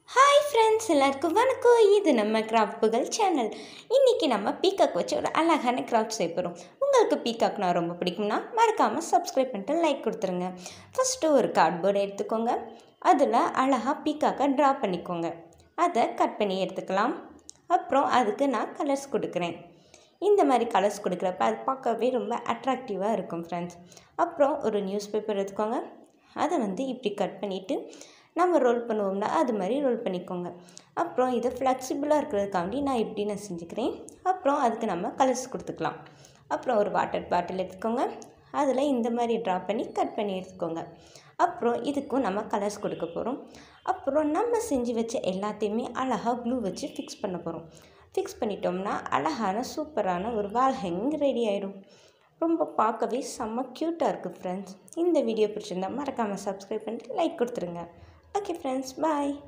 hi friends எல்லாருக்கும் வணக்கம் இது நம்ம கிராஃப்ட் புகழ் சேனல் இன்றைக்கி நம்ம பீகாக் வச்சு ஒரு அழகான கிராஃப்ட் செய்ய போகிறோம் உங்களுக்கு பீகாக்னா ரொம்ப பிடிக்கும்னா மறக்காமல் சப்ஸ்கிரைப் பண்ணிட்டு லைக் கொடுத்துருங்க ஃபஸ்ட்டு ஒரு கார்ட்போர்டு எடுத்துக்கோங்க அதில் அழகாக பீக்காக்கை ட்ரா பண்ணிக்கோங்க அதை கட் பண்ணி எடுத்துக்கலாம் அப்புறம் அதுக்கு நான் கலர்ஸ் கொடுக்குறேன் இந்த மாதிரி கலர்ஸ் கொடுக்குறப்ப அது பார்க்கவே ரொம்ப அட்ராக்டிவாக இருக்கும் ஃப்ரெண்ட்ஸ் அப்புறம் ஒரு நியூஸ் பேப்பர் எடுத்துக்கோங்க அதை வந்து இப்படி கட் பண்ணிவிட்டு நம்ம ரோல் பண்ணுவோம்னா அது மாதிரி ரோல் பண்ணிக்கோங்க அப்புறம் இதை ஃப்ளெக்சிபிளாக இருக்கிறதுக்காண்டி நான் இப்படி நான் செஞ்சுக்கிறேன் அப்புறம் அதுக்கு நம்ம கலர்ஸ் கொடுத்துக்கலாம் அப்புறம் ஒரு வாட்டர் பாட்டில் எடுத்துக்கோங்க அதில் இந்த மாதிரி ட்ரா பண்ணி கட் பண்ணி எடுத்துக்கோங்க அப்புறம் இதுக்கும் நம்ம கலர்ஸ் கொடுக்க போகிறோம் அப்புறம் நம்ம செஞ்சு வச்ச எல்லாத்தையுமே அழகாக க்ளூ வச்சு ஃபிக்ஸ் பண்ண போகிறோம் ஃபிக்ஸ் பண்ணிட்டோம்னா அழகான சூப்பரான ஒரு வால் ஹேங்கிங் ரெடி ஆயிடும் ரொம்ப பார்க்கவே செம்ம க்யூட்டாக இருக்குது ஃப்ரெண்ட்ஸ் இந்த வீடியோ பிடிச்சிருந்தா மறக்காமல் சப்ஸ்கிரைப் பண்ணிட்டு லைக் கொடுத்துருங்க ஓகே ஃப்ரெண்ட்ஸ் பாய்